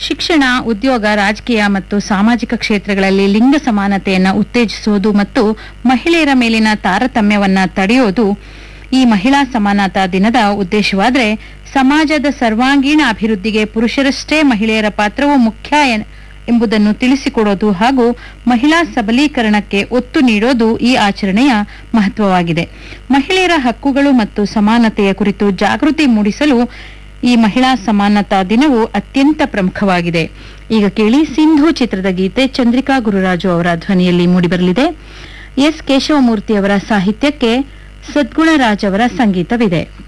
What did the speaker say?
ಶಿಕ್ಷಣ ಉದ್ಯೋಗ ರಾಜಕೀಯ ಮತ್ತು ಸಾಮಾಜಿಕ ಕ್ಷೇತ್ರಗಳಲ್ಲಿ ಲಿಂಗ ಸಮಾನತೆಯನ್ನು ಉತ್ತೇಜಿಸುವುದು ಮತ್ತು ಮಹಿಳೆಯರ ಮೇಲಿನ ತಾರತಮ್ಯವನ್ನ ತಡೆಯೋದು ಈ ಮಹಿಳಾ ಸಮಾನತಾ ದಿನದ ಉದ್ದೇಶವಾದರೆ ಸಮಾಜದ ಸರ್ವಾಂಗೀಣ ಅಭಿವೃದ್ಧಿಗೆ ಪುರುಷರಷ್ಟೇ ಮಹಿಳೆಯರ ಪಾತ್ರವೂ ಮುಖ್ಯ ಎನ್- ಎಂಬುದನ್ನು ತಿಳಿಸಿಕೊಡೋದು ಹಾಗೂ ಮಹಿಳಾ ಸಬಲೀಕರಣಕ್ಕೆ ಒತ್ತು ನೀಡೋದು ಈ ಆಚರಣೆಯ ಮಹತ್ವವಾಗಿದೆ ಮಹಿಳೆಯರ ಹಕ್ಕುಗಳು ಮತ್ತು ಸಮಾನತೆಯ ಕುರಿತು ಜಾಗೃತಿ ಮೂಡಿಸಲು ಈ ಮಹಿಳಾ ಸಮಾನತಾ ದಿನವು ಅತ್ಯಂತ ಪ್ರಮುಖವಾಗಿದೆ ಈಗ ಕೇಳಿ ಸಿಂಧು ಚಿತ್ರದ ಗೀತೆ ಚಂದ್ರಿಕಾ ಗುರುರಾಜು ಅವರ ಧ್ವನಿಯಲ್ಲಿ ಮೂಡಿಬರಲಿದೆ ಎಸ್ ಕೇಶವಮೂರ್ತಿ ಅವರ ಸಾಹಿತ್ಯಕ್ಕೆ ಸದ್ಗುಣರಾಜ್ ಅವರ ಸಂಗೀತವಿದೆ